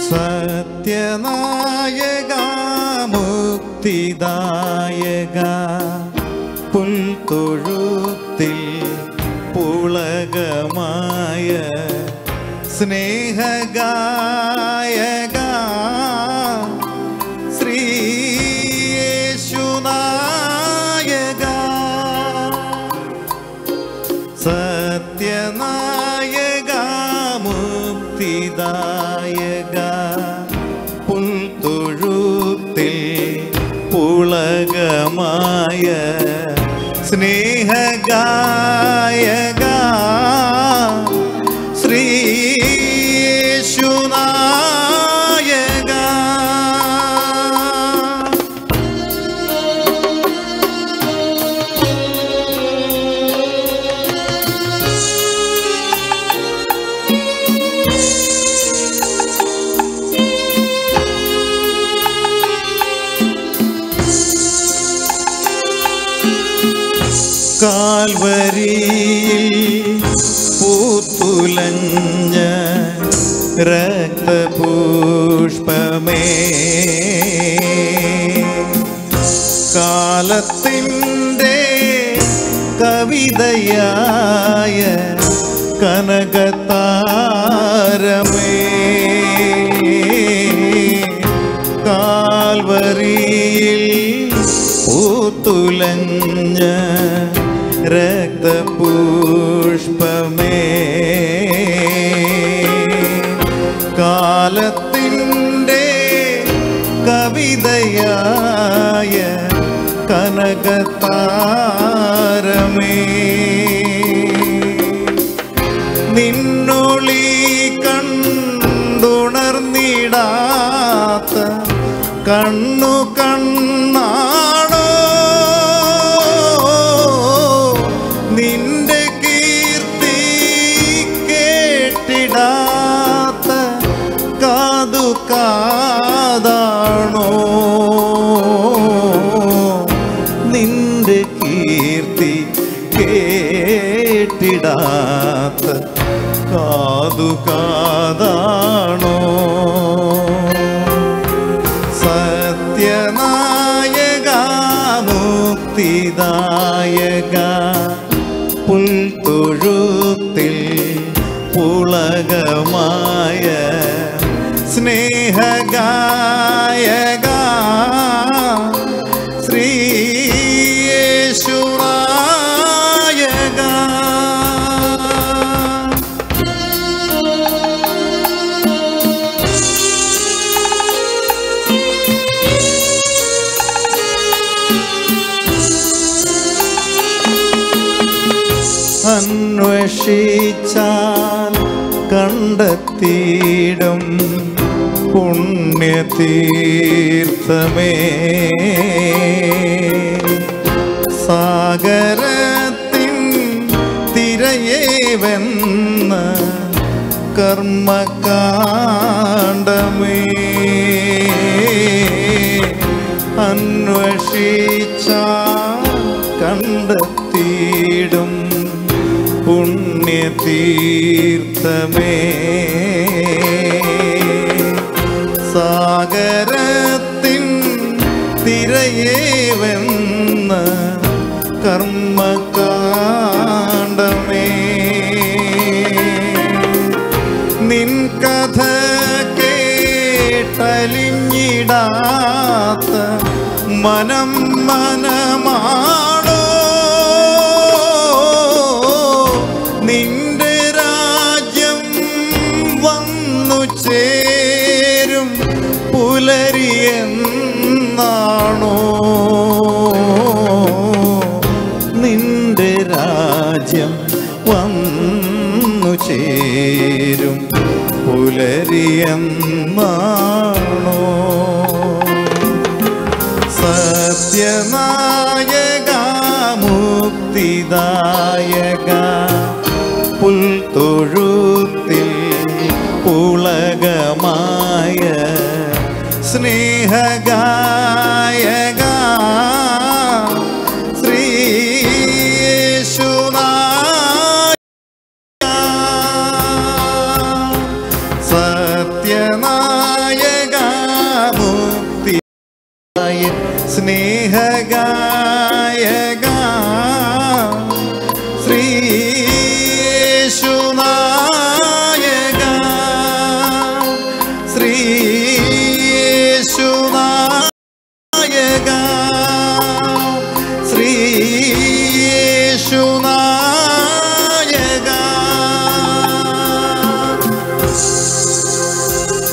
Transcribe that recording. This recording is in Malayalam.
സത്യനായക മുക്തിദായക പുൽത്തൊഴുത്തിൽ പുളകമായ സ്നേഹഗായക ശ്രീയേശുനായക സത്യനായക മുക്തിദായക പുൽത്തൊഴുത്തിൽ പുളകമായ സ്നേഹഗായക ശ്രീയേശുനായക കാൽവരിയിൽ പൂത്തുലഞ്ഞ രക്തപുഷ്പമേ കാലത്തിൻ്റെ കവിതയായ കനകത്താരമേ കാൽവരിയിൽ പൂത്തുലഞ്ഞ രക്തപുഷ്പമേ കാലത്തിൻ്റെ കവിതയായ കനകത്താരമേ നിന്നൊളി കണ്ടുണർന്നിടാത്ത കണ്ണു കണ്ണാണോ നിന്റെ കീർത്തി കേട്ടിടാത്ത കാതു കാതാണോ നിന്റെ കീർത്തി കേട്ടിടാത്ത കാതു കാതാണോ സത്യനായക മുക്തിദായക പുൽത്തൊഴുത്തിൽ പുളകമായ സ്നേഹഗായക ശ്രീയേശുനായക അന്വേഷിച്ചാൽ കണ്ടെത്തിയിടും പുണ്യതീർത്ഥമേ സാഗരത്തിൻ തിരയേ വെന്ന കർമ്മകാണ്ഡമേ അന്വേഷിച്ചാൽ കണ്ടെത്തിയിടും പുണ്യതീർത്ഥമേ സാഗരത്തിൻ തിരയേ വെന്ന കർമ്മകാണ്ഡമേ നിൻ കഥ കേട്ടലിഞ്ഞിടാത്ത മനം മനമാണോ നിന്റെ രാജ്യം വന്നു ചേരും പുലരിയെന്നാണോ നിന്റെ രാജ്യം വന്നു ചേരും പുലരിയെന്നാണോ സത്യനായക മുക്തിദായക പുൽത്തൊഴുത്തിൽ പുളകമായ സ്നേഹഗായക ശ്രീയേശുനായ സത്യനായ സ്നേഹഗായക